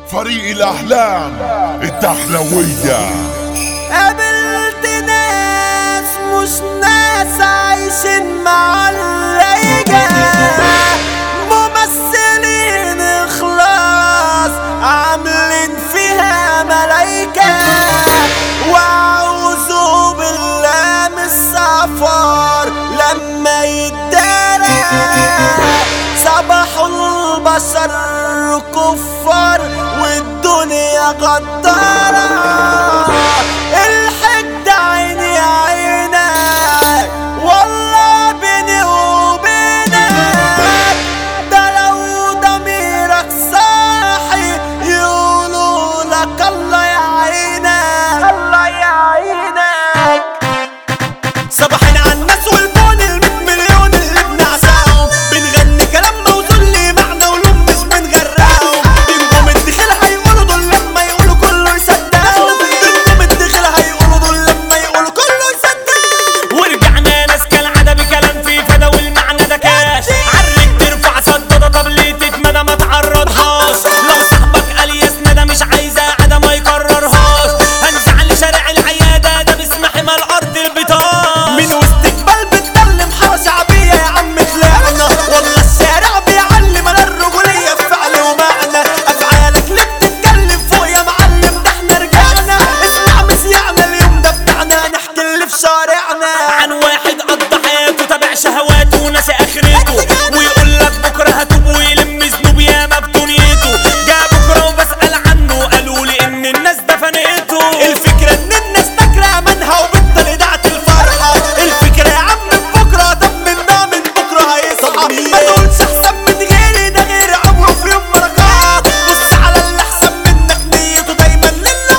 فريق الأحلام الدخلوية قابلت ناس مش ناس عايشين مع الليجة ممثلين اخلاص عاملين فيها ملايكة واعوذ بالله من السفر لما يتدارى صباح البشر كفار والدنيا غدارة الحد عيني عينك والله بيني وبينك ده لو ضميرك صاحي يقولوا لك الله يعينك الله يعينك صباحين على الناس والكون الميت مليون اللي بنعشقهم بنغني كلام موصول لي معنى ولون مش بنغرقهم بنقوم الدخل هيقولوا دول لما يقولوا كله يصدقهم بنقوم الدخل هيقولوا دول لما يقولوا كله يصدقهم ورجعنا ناس كالعادة بكلام في فدا والمعنى ده كاش عرك ترفع صدى طب ليه تتمدى ما تعرضهاش لو صاحبك قال يا سندى مش عايزة عادة ما يكررهاش هنزعل شارع العيادة ده باسم حمى الأرض البطاش من وسط جبال بتكلم حارة شعبية يا عم طلعنا والله الشارع بيعلم انا الرجولية في فعل ومعنى افعالك ليه بتتكلم فوق يا معلم ده احنا رجعنا اسمع مسيعنا اليوم ده بتاعنا نحكي اللي في شارعنا عن واحد قضى حياته تابع شهواته وناسي اخرته ويقول لك بكره هتوب ويلم ذنوب ياما بدنيته جاء بكره وبسال عنه قالوا لي ان الناس دفنته الفكرة ان الناس فاكرة منها وبطل اذاعة الفرحة الفكرة يا عم في بكرة طب منا من بكرة هيصحى ما تقولش احسن من غيري ده غير عمره في يوم بركات بص على اللي احسن منك نيته دايما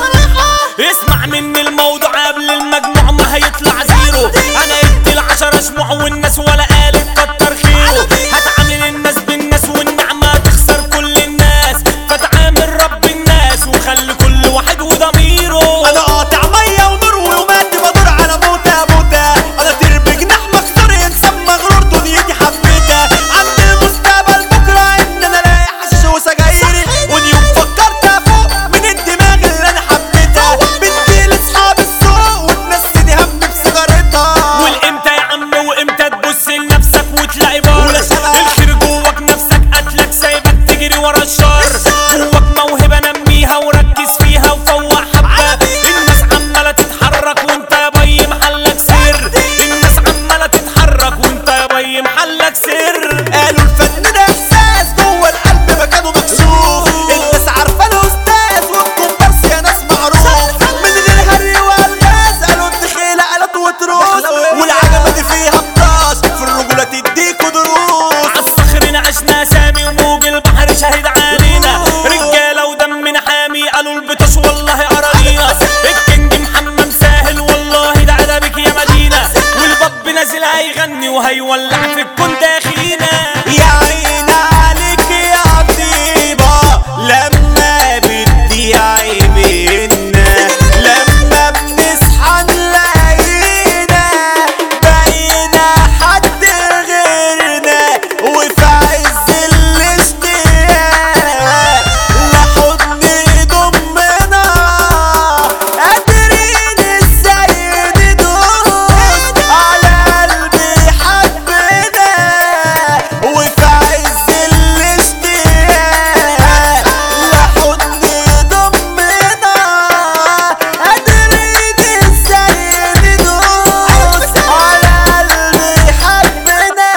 للغرقة اسمع مني الموضوع قبل المجموع ما هيطلع زيرو انا ادي العشرة شموع والناس ولا قالت كتر خيره هتعامل الناس بالناس والنعمة تخسر كل الناس فتعامل رب الناس وخلي كل واحد وضميره انا قاطع مية ونور ويومات بدور على موتة موتة انا طير بجناح مكسور انسان مغرور دنيتي حبيتها عند المستقبل بكرة ان انا الاقي حشيش وسجايري واليوم فكرت افوق من الدماغ اللي انا حبيتها بنتي لاصحاب السوق وتنسيني هم بسيجارتها والامتى يا عم وامتى تبص لنفسك وتلاقي بار ولا شباب. الخير جواك نفسك قتلك سايبك تجري ورا الشر جواك موهبة نميها وركز فيها وفوق حبة الناس عمالة تتحرك وانت يا بي محلك سر الناس عمالة تتحرك وانت يا بي محلك سر قالوا الفن ده احساس جوه القلب مكانه مكشوف الناس عارفه الاستاذ والكومبارس يا ناس معروف من غير هري والغاز قالوا الدخيله قالت وتروس والعجبه دي فيها بطاش في الرجوله تديكوا دروس عالصخر عشنا سامي وموج البحر شاهد علينا رجاله ودمنا حامي قالوا البطش والله اراضينا الكينج محمد ساهل والله ده ادبك يا مدينه والباب نازل هيغني وهيولع في الكون داخلينا يا عين عليك يا طيبة لما بدي عيبنا لما بنصحى نلاقينا بقينا حد غيرنا وفي عز الاشتياق لحضن يضمنا قادرين ازاي ندوس على قلبي حبنا وفي عز الاشتياق لحضن يضمنا قادرين ازاي ندوس على قلبي حبنا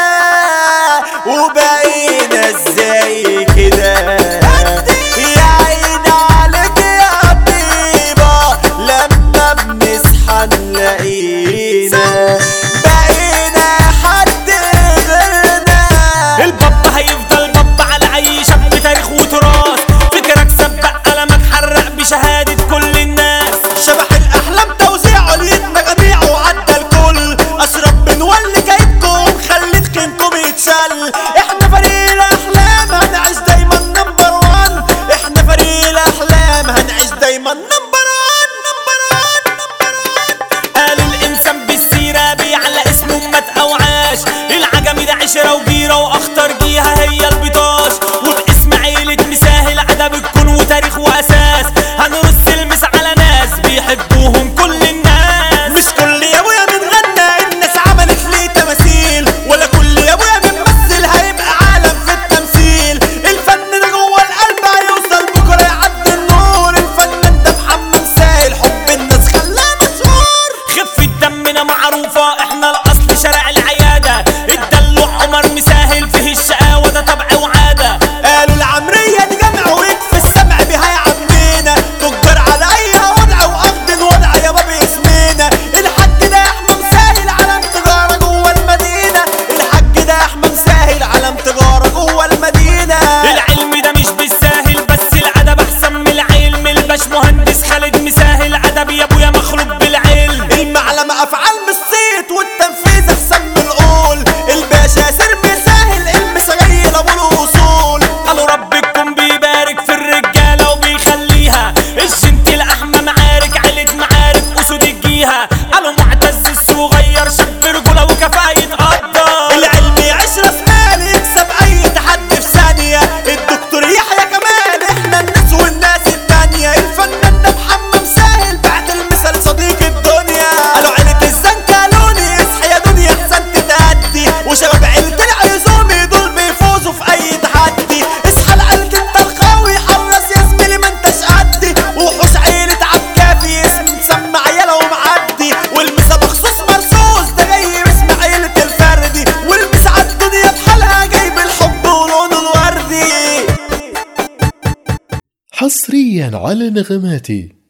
وبقينا ازاي كده يا عين عليك يا طيبة لما بنصحى نلاقينا بقينا حد غيرنا الباب هيفضل باب على اي شاب تاريخ وتراث فكرك سبق قلمك حرق بشهاده كل الناس شبح الاحلام توزيعه ليتنا جميع وعدى الكل اشرب بنولي كيدكم خليت كينكم يتشل احنا فريق الاحلام هنعيش دايما نمبر وان احنا فريق الاحلام هنعيش دايما نمبر وان نمبر وان نمبر وان قالوا الانسان بالسيره بيعلى اسمه مات او عاش العجمي ده عشره وجيره واخطر جيها هي البطاش وباسم عيله مساهل ادب الكون وتاريخ حصريا على نغماتي